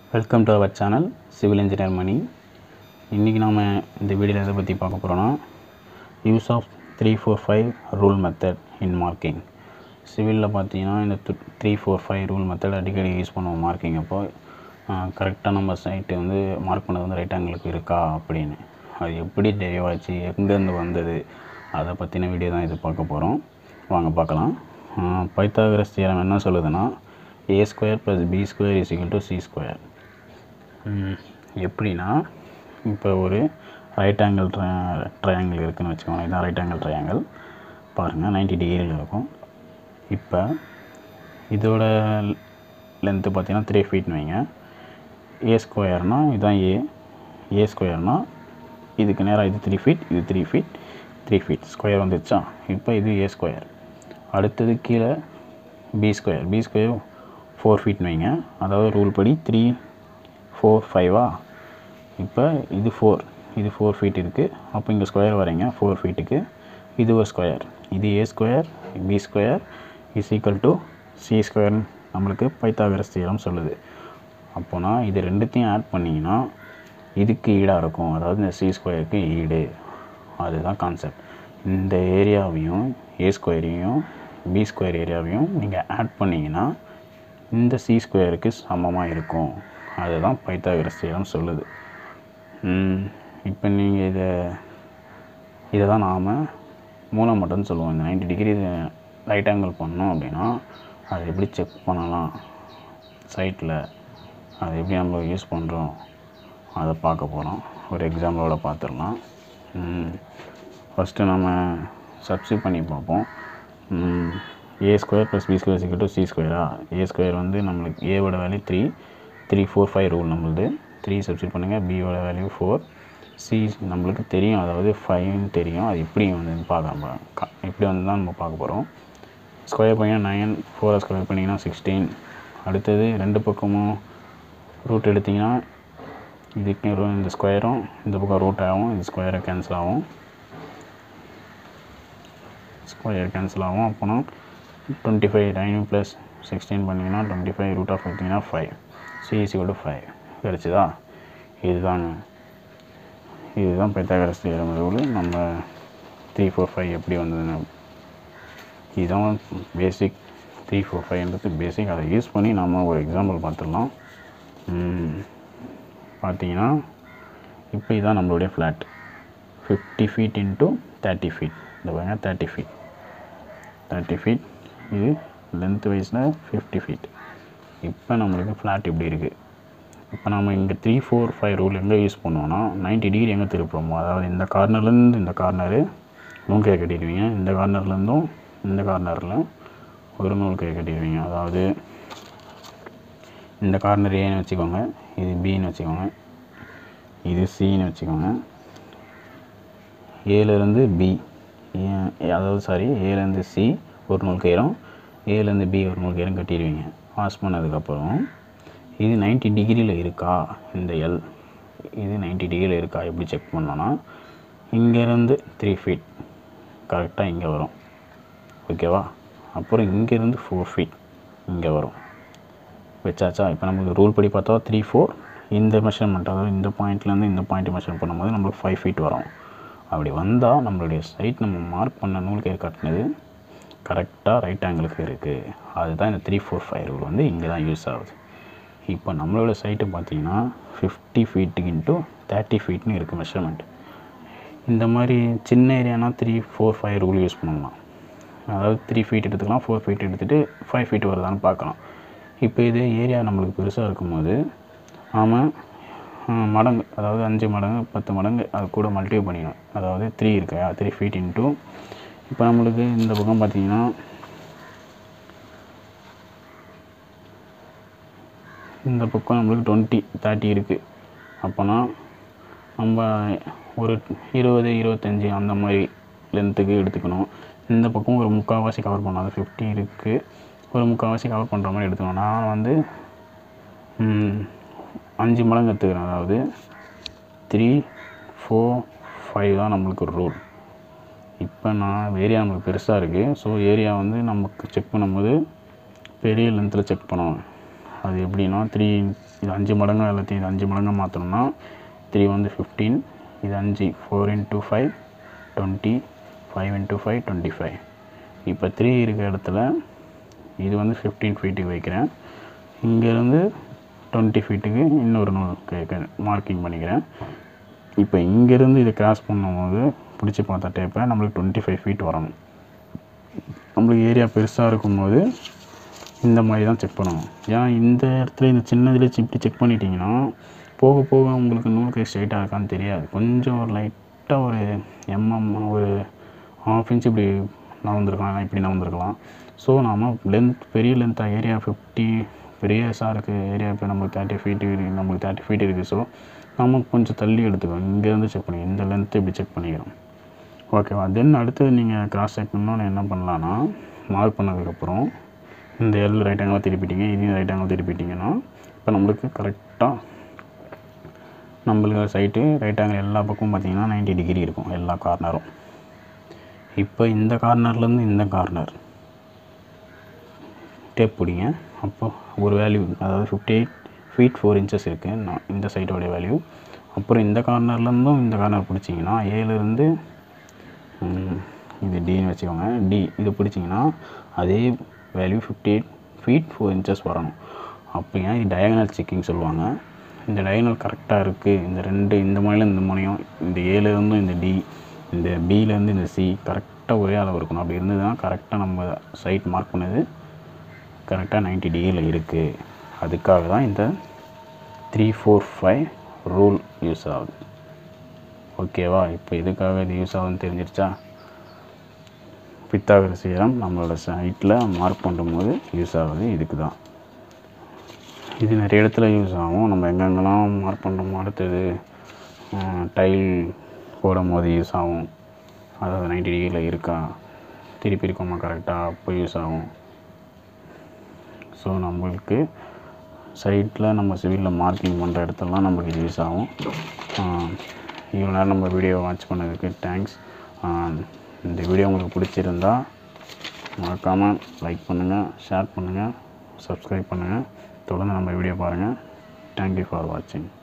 welcome to our channel civil engineer Mani இன்றைக்கி நாம் இந்த வீடியோவில் எதை பற்றி பார்க்க போகிறோன்னா use of three four five rule method in marking சிவிலில் பார்த்தீங்கன்னா இந்த three four five rule method அடிக்கடி யூஸ் பண்ணுவோம் மார்க்கிங் அப்போ கரெக்டாக நம்ம சைட்டு வந்து மார்க் பண்ணது வந்து ரைட் ஆங்கிளுக்கு இருக்கா அப்படின்னு அது எப்படி டெரிவ் ஆச்சு எங்கேருந்து வந்தது அதை பற்றின வீடியோ தான் இது பார்க்க போகிறோம் வாங்க பார்க்கலாம் பைத்தாகரஸ் தியரம் என்ன சொல்லுதுன்னா A square plus B square is equal to C square எப்படின்னா இப்போ ஒரு ரைட் ஆங்கிள் ட்ரையாங்கிள் இருக்குதுன்னு வச்சுக்கோங்க இதுதான் ரைட் ஆங்கிள் ட்ரையாங்கிள் பாருங்கள் 90 டிகிரியில் இருக்கும் இப்போ இதோட லென்த்து பார்த்தீங்கன்னா த்ரீ ஃபீட்னு வைங்க ஏ ஸ்கொயர்னால் இதுதான் ஏ ஏ ஸ்கொயர்னால் இதுக்கு நேராக இது த்ரீ ஃபீட் இது three feet three feet square வந்துருச்சா இப்போ இது ஏ ஸ்கொயர் அடுத்தது கீழே B square B square four ஃபீட்னு வைங்க அதாவது ரூல் படி த்ரீ ஃபோர் ஃபைவா இப்போ இது ஃபோர் இது ஃபோர் ஃபீட் இருக்குது அப்போ இங்கே ஸ்கொயர் வரீங்க ஃபோர் ஃபீட்டுக்கு இது ஒரு ஸ்கொயர் இது A square B square is equal to C square நம்மளுக்கு பைத்தாகரஸ் தியரம் சொல்லுது அப்போனா இது ரெண்டுத்தையும் ஆட் பண்ணிங்கன்னா இதுக்கு ஈடாக இருக்கும் அதாவது இந்த சி ஸ்கொயருக்கு ஈடு அதுதான் கான்செப்ட் இந்த ஏரியாவையும் ஏ ஸ்கொயரையும் பி ஸ்கொயர் ஏரியாவையும் நீங்கள் ஆட் பண்ணிங்கன்னா இந்த சி ஸ்கொயருக்கு சமமாக இருக்கும் அதுதான் பைத்தாகரஸ் தியரம் சொல்லுது இப்போ நீங்கள் இதை இதை தான் நாம் மூலம் மட்டும்னு சொல்லுவோம் இந்த 90 டிகிரி ரைட் ஆங்கிள் பண்ணோம் அப்படின்னா அதை எப்படி செக் பண்ணலாம் சைட்டில் அதை எப்படி நம்ம யூஸ் பண்ணுறோம் அதை பார்க்க போகிறோம் ஒரு எக்ஸாம்பிளோட பார்த்துடலாம் ஃபஸ்ட்டு நம்ம சப்ஸ்டியூட் பண்ணி பார்ப்போம் A square plus B square equal to C ஸ்கொயரா ஏ ஸ்கொயர் வந்து நம்மளுக்கு ஏவோட value three three four five rule நம்மளுது த்ரீ சப்ஸ்டியூட் பண்ணுங்கள் பியோட வேல்யூ ஃபோர் சி நம்மளுக்கு தெரியும் அதாவது ஃபைவ்னு தெரியும் அது எப்படி வந்து பார்க்கலாம் எப்படி வந்து தான் நம்ம பார்க்க போகிறோம் ஸ்கொயர் பண்ணிங்கன்னா நைன் ஃபோரை ஸ்கொயர் பண்ணிங்கன்னா சிக்ஸ்டீன் அடுத்தது ரெண்டு பக்கமும் ரூட் எடுத்திங்கன்னா இதுக்கு இந்த ஸ்கொயரும் இந்த பக்கம் ரூட் ஆகும் இது ஸ்கொயரை கேன்சல் ஆகும் ஸ்கொயர் கேன்சல் ஆகும் அப்போனா twenty five nine plus sixteen பண்ணிங்கன்னா டுவெண்ட்டி ஃபைவ் ரூட் ஆஃப் எடுத்திங்கன்னா ஃபைவ் சிஇசி கூட ஃபைவ் கிடச்சிதா இதுதாங்க இதுதான் பைத்தாகரஸ் தியரம் ரூல் நம்ம த்ரீ ஃபோர் ஃபைவ் எப்படி வந்ததுன்னு இதுதான் பேசிக் த்ரீ ஃபோர் ஃபைவ்ன்றது பேசிக் அதை யூஸ் பண்ணி நம்ம ஒரு எக்ஸாம்பிள் பார்த்துடலாம் பார்த்தீங்கன்னா இப்போ இதுதான் நம்மளுடைய flat fifty feet into thirty feet இந்த பாருங்க தேர்ட்டி ஃபீட் தேர்ட்டி ஃபீட் இது லென்த் வைஸில் ஃபிஃப்டி ஃபீட் இப்போ நம்மளுக்கு ஃப்ளாட் இப்படி இருக்குது இப்போ நம்ம இங்கே த்ரீ ஃபோர் ஃபைவ் ரூல் எங்கே யூஸ் பண்ணுவோன்னா நைன்ட்டி டிகிரி எங்கே திருப்புறோமோ அதாவது இந்த கார்னர்லேருந்து இந்த கார்னரு நூல் கை கட்டிடுவீங்க இந்த கார்னர்லேருந்தும் இந்த கார்னரில் ஒரு நூல் கை கட்டிடுவீங்க அதாவது இந்த கார்னர் ஏன்னு வச்சுக்கோங்க இது பின்னு வச்சுக்கோங்க இது சின்னு வச்சுக்கோங்க ஏலேருந்து பி அதாவது சாரி ஏலேருந்து சி ஒரு நூல் கயிறும் ஏலேருந்து பி ஒரு நூல் கயிறும் கட்டிடுவீங்க பாஸ் பண்ணதுக்கப்புறம் இது 90 டிகிரியில் இருக்கா இந்த எல் இது 90 டிகிரியில் இருக்கா எப்படி செக் பண்ணோன்னா இங்கேருந்து த்ரீ ஃபீட் கரெக்டாக இங்கே வரும் ஓகேவா அப்புறம் இங்கேருந்து ஃபோர் ஃபீட் இங்கே வரும் வச்சாச்சா இப்போ நமக்கு ரூல் படி பார்த்தா த்ரீ ஃபோர் இந்த மெஷர்மெண்ட் அதாவது இந்த பாயிண்ட்லேருந்து இந்த பாயிண்ட் மெஷர் பண்ணும்போது நம்மளுக்கு ஃபைவ் ஃபீட் வரும் அப்படி வந்தால் நம்மளுடைய சைட் நம்ம மார்க் பண்ண நூல் கயிறு கட்டினது கரெக்டாக ரைட் ஆங்கிளுக்கு இருக்குது அதுதான் இந்த த்ரீ ஃபோர் ஃபைவ் ரூல் வந்து இங்கே தான் யூஸ் ஆகுது இப்போ நம்மளோட சைட்டு பார்த்தீங்கன்னா ஃபிஃப்டி ஃபீட்டுக்கு இன்ட்டு தேர்ட்டி ஃபீட்னு இருக்குது மெஷர்மெண்ட் இந்த மாதிரி சின்ன ஏரியானா three four five rule use பண்ணலாம் அதாவது த்ரீ ஃபீட் எடுத்துக்கலாம் ஃபோர் ஃபீட் எடுத்துகிட்டு ஃபைவ் ஃபீட் வருதான்னு பார்க்கலாம் இப்போ இது ஏரியா நம்மளுக்கு பெருசாக இருக்கும்போது நாம் மடங்கு அதாவது அஞ்சு மடங்கு பத்து மடங்கு அது கூட மல்டிப்ளை பண்ணிக்கணும் அதாவது த்ரீ இருக்கு த்ரீ ஃபீட் இன்ட்டு இப்போ நம்மளுக்கு இந்த பக்கம் பார்த்தீங்கன்னா இந்த பக்கம் நம்மளுக்கு டுவெண்ட்டி தேர்ட்டி இருக்குது அப்போனா நம்ம ஒரு இருபது இருபத்தஞ்சி அந்த மாதிரி லென்த்துக்கு எடுத்துக்கணும் இந்த பக்கம் ஒரு முக்கால்வாசி கவர் பண்ணணும் அது ஃபிஃப்டி இருக்குது ஒரு முக்கால்வாசி கவர் பண்ணுற மாதிரி எடுத்துக்கணும் நான் வந்து அஞ்சு மடங்கு எடுத்துக்கிறேன் அதாவது த்ரீ ஃபோர் ஃபைவ் தான் நம்மளுக்கு ஒரு ரூல் இப்போ நான் ஏரியா நம்மளுக்கு பெருசாக இருக்குது ஸோ ஏரியா வந்து நமக்கு செக் பண்ணும்போது பெரிய லென்த்தில் செக் பண்ணுவோம் அது எப்படின்னா த்ரீ இது அஞ்சு மடங்கு எல்லாத்தையும் இது அஞ்சு மடங்காக மாற்றணும்னா த்ரீ வந்து ஃபிஃப்டீன் இது அஞ்சு four into five twenty five into five twenty five இப்போ த்ரீ இருக்கிற இடத்துல இது வந்து ஃபிஃப்டீன் ஃபீட்டுக்கு வைக்கிறேன் இங்கேருந்து டுவெண்ட்டி ஃபீட்டுக்கு இன்னொரு நூல் கேட்க மார்க்கிங் பண்ணிக்கிறேன் இப்போ இங்கேருந்து இதை கிராஸ் பண்ணும்போது பிடிச்சி பார்த்தா டேப்பை நம்மளுக்கு டுவெண்ட்டி ஃபைவ் ஃபீட் வரணும் நம்மளுக்கு ஏரியா பெருசாக இருக்கும்போது இந்த மாதிரி தான் செக் பண்ணணும் ஏன்னா இந்த இடத்துல இந்த சின்னதுல இப்படி செக் பண்ணிட்டீங்கன்னா போக போக உங்களுக்கு நூல் கை ஸ்ட்ரைட்டாக இருக்கான்னு தெரியாது கொஞ்சம் ஒரு லைட்டாக ஒரு எம்எம் ஒரு ஹாஃப் இன்ச் இப்படி நவந்துருக்கலாம் இல்லை இப்படி நவந்துருக்கலாம் ஸோ நாம் லென்த் பெரிய லென்த்தாக ஏரியா ஃபிஃப்டி பெரியஸாக இருக்குது ஏரியா இப்போ நம்மளுக்கு தேர்ட்டி ஃபீட்டு நம்மளுக்கு தேர்ட்டி ஃபீட் இருக்குது ஸோ நம்ம கொஞ்சம் தள்ளி எடுத்துக்கணும் இங்கேருந்து செக் பண்ணி இந்த லென்த்து இப்படி செக் பண்ணிக்கிறோம் ஓகேவா தென் அடுத்தது நீங்கள் கிராஸ் செக் பண்ணணுன்னு என்ன பண்ணலான்னா மார்க் பண்ணதுக்கப்புறம் இந்த எல் ரைட் ஆங்கிளாக திருப்பிட்டீங்க இதையும் ரைட் ஆங்கிள் திருப்பிட்டீங்கன்னா இப்போ நம்மளுக்கு கரெக்டாக நம்மளுக்கு சைட்டு ரைட் ஆங்கிள் எல்லா பக்கமும் பார்த்தீங்கன்னா 90 டிகிரி இருக்கும் எல்லா கார்னரும் இப்போ இந்த கார்னர்லேருந்து இந்த கார்னர் டேப் பிடிங்க அப்போ ஒரு வேல்யூ அதாவது fifty eight feet four inches இருக்குது நான் இந்த சைட்டோடைய வேல்யூ அப்புறம் இந்த கார்னர்லேருந்தும் இந்த கார்னர் பிடிச்சிங்கன்னா ஏலேருந்து இது டின்னு வச்சுக்கோங்க டி இது பிடிச்சிங்கன்னா அதே value fifty eight feet four inches வரணும் அப்போ ஏன் இது டயகனல் செக்கிங் சொல்லுவாங்க இந்த டயகனல் கரெக்டாக இருக்குது இந்த ரெண்டு இந்த முனையில இந்த முனையும் இந்த ஏலேருந்தும் இந்த டி இந்த பியிலேருந்து இந்த சி கரெக்டாக ஒரே அளவு இருக்கணும் அப்படி இருந்ததுன்னா கரெக்டாக நம்ம சைட் மார்க் பண்ணது கரெக்டாக 90 டிகிரியில் இருக்குது அதுக்காக தான் இந்த three four five rule use ஆகுது ஓகேவா இப்போ எதுக்காக இது யூஸ் ஆகுதுன்னு தெரிஞ்சிருச்சா பித்தாகரஸ் தியரம் நம்மளோட சைட்டில் மார்க் பண்ணும்போது யூஸ் ஆகுது இதுக்கு தான் இது நிறைய இடத்துல யூஸ் ஆகும் நம்ம எங்கெங்கெல்லாம் மார்க் பண்ணுறோமோ அடுத்தது டைல் போடும் போது யூஸ் ஆகும் அதாவது 90 டிகிரியில் இருக்கா திருப்பி இருக்கோமா கரெக்டாக அப்போ யூஸ் ஆகும் ஸோ நம்மளுக்கு சைட்டில் நம்ம சிவிலில் மார்க்கிங் பண்ணுற இடத்துலலாம் நமக்கு இது யூஸ் ஆகும் இவ்வளோ நேரம் நம்ம வீடியோ வாட்ச் பண்ணதுக்கு தேங்க்ஸ் இந்த வீடியோ உங்களுக்கு பிடிச்சிருந்தா மறக்காமல் லைக் பண்ணுங்கள் ஷேர் பண்ணுங்கள் சப்ஸ்கிரைப் பண்ணுங்கள் தொடர்ந்து நம்ம வீடியோ பாருங்கள் தேங்க்யூ ஃபார் வாட்சிங்